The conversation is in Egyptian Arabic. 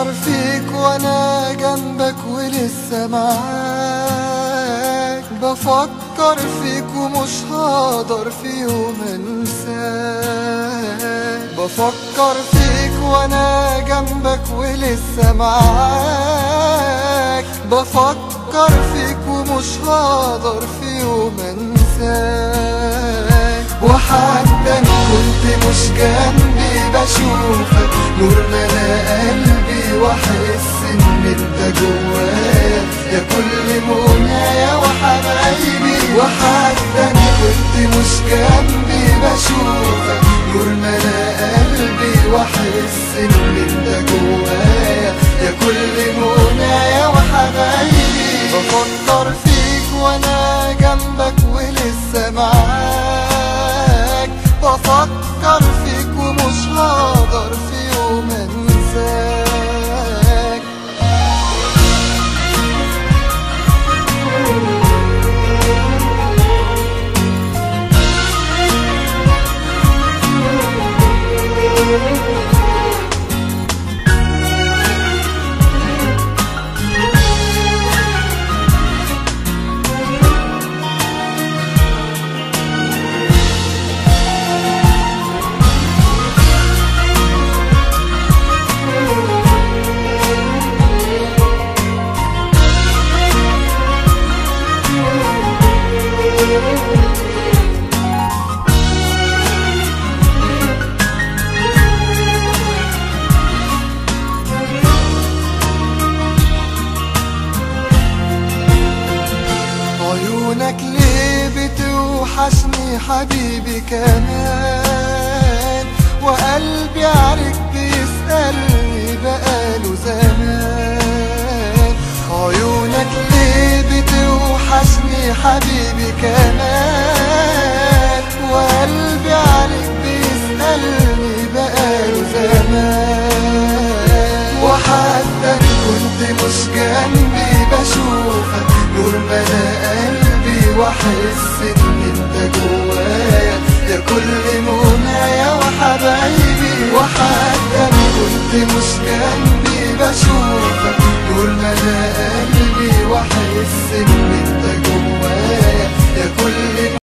بفكر فيك وانا جنبك ولسه معاك بفكر فيك ومش هقدر في يوم انساك بفكر فيك وانا جنبك ولسه معاك بفكر فيك ومش هقدر في يوم انساك وحتى إن كنت مش جنبي بشوفك نور ملا قلبي واحس ان انت جوايا يا كل منايا وحبايبي وحتى إن كنت مش جنبي بشوفك نور ملا قلبي واحس ان انت جوايا يا كل منايا وحبايبي بفكر فيك وانا جنبك ولسه معاك بفكر فيك ومش هقدر في يوم انساك عيونك ليه بتوحشني حبيبي كمان وقلبي عليك بيسألني بقاله زمان عيونك ليه بتوحشني حبيبي كمان وقلبي عليك بيسألني بقاله زمان وحتى إن كنت مش جنبي بشوفك نور ملا قلبي واحس ان انت جوايا يا كل منايا وحبايبي وحتى إن كنت مش جنبي بشوفك نور ملا قلبي واحس ان